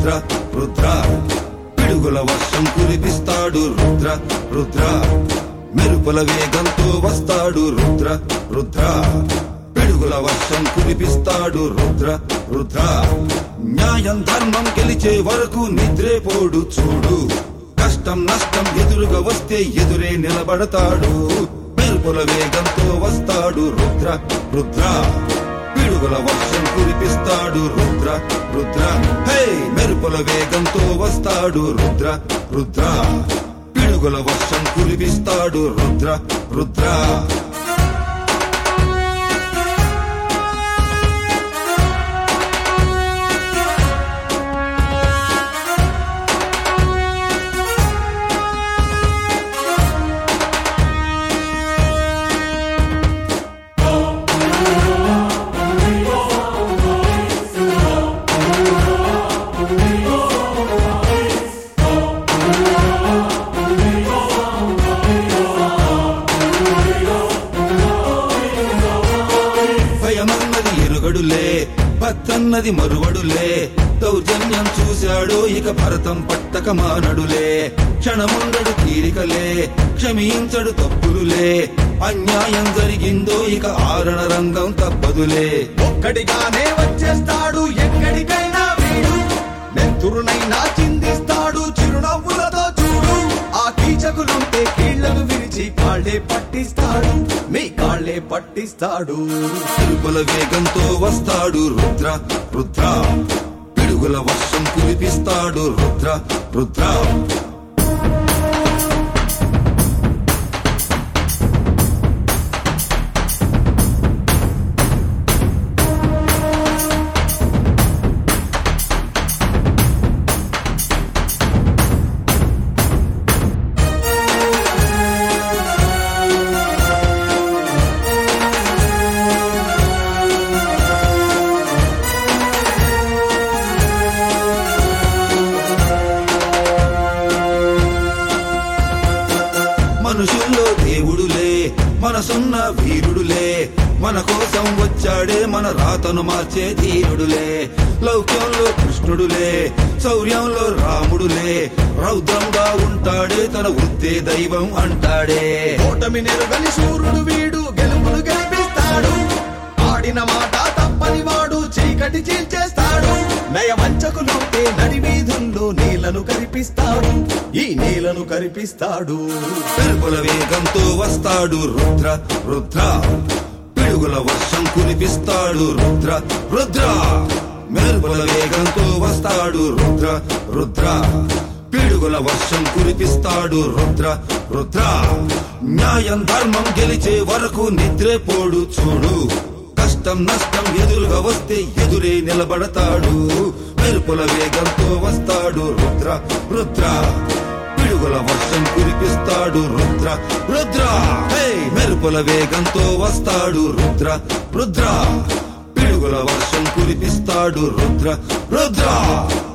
రుద్ర రుద్ర పిడుగుల వర్షం కురిపిస్తాడు రుద్ర రుద్ర మెరుపుల వేగంతో వస్తాడు రుద్ర రుద్ర పిడుగుల వర్షం కురిపిస్తాడు రుద్ర రుద్ర న్యాయం ధర్మం గెలిచే వరకు నిద్రేపోడు చూడు కష్టం నష్టం ఎదురుగా వస్తే ఎదురే నిలబడతాడు మెరుపుల వేగంతో వస్తాడు రుద్ర రుద్ర పిడుగుల వర్షం కురిపిస్తాడు రుద్ర రుద్ర హే మెరుపుల వేగంతో వస్తాడు రుద్ర రుద్ర పిడుగుల వర్షం కురిపిస్తాడు రుద్ర రుద్ర భయమన్నది ఎరుగడులే భక్తన్నది మరువడులే దౌర్జన్యం చూశాడు ఇక భరతం పట్టక మానడులే క్షణముండడు తీరికలే క్షమించడు తప్పులులే అన్యాయం జరిగిందో ఇక ఆరణ రంగం తప్పదులే ఒక్కడిగానే వచ్చేస్తాడు ఎక్కడికైనా వీడు నెత్తురునైనా చిందిస్తాడు చిరునవ్వులతో చూడు ఆ కీచకులుంటే కీళ్లను విరిచి కాళ్ళే పట్టిస్తాడు మీ కాళ్ళే పట్టిస్తాడు తిరుపుల వేగంతో వస్తాడు రుద్ర రుద్ర పిడుగుల వర్షం కురిపిస్తాడు రుద్ర రుద్ర మనుషుల్లో దేవుడులే మనసున్న వీరుడులే మన కోసం వచ్చాడే మన రాతను మార్చే ధీరుడులే లౌక్యంలో కృష్ణుడులే శౌర్యంలో రాముడులే రౌద్రంగా ఉంటాడే తన వృత్తే దైవం అంటాడే ఓటమి నెరుగని సూర్యుడు వీడు గెలుపును గెలిపిస్తాడు ఆడిన మాట తప్పని వాడు చీకటి చీల్చేస్తాడు నయ వంచకులుంటే నడి వీధుల్లో నీళ్లను కరిపిస్తాడు ఈ నీళ్లను కరిపిస్తాడు పెరుగుల వేగంతో వస్తాడు రుద్ర రుద్ర పిడుగుల వర్షం కురిపిస్తాడు రుద్ర రుద్ర మెరుపుల వేగంతో వస్తాడు రుద్ర రుద్ర పిడుగుల వర్షం కురిపిస్తాడు రుద్ర రుద్ర న్యాయం ధర్మం గెలిచే వరకు నిద్రేపోడు చూడు కష్టం నష్టం ఎదురుగా వస్తే ఎదురే నిలబడతాడు మెరుపుల వేగంతో వస్తాడు రుద్ర రుద్ర పిడుగుల వర్షం కురిపిస్తాడు రుద్ర రుద్ర హే మెరుపుల వేగంతో వస్తాడు రుద్ర రుద్ర పిడుగుల వర్షం కురిపిస్తాడు రుద్ర రుద్ర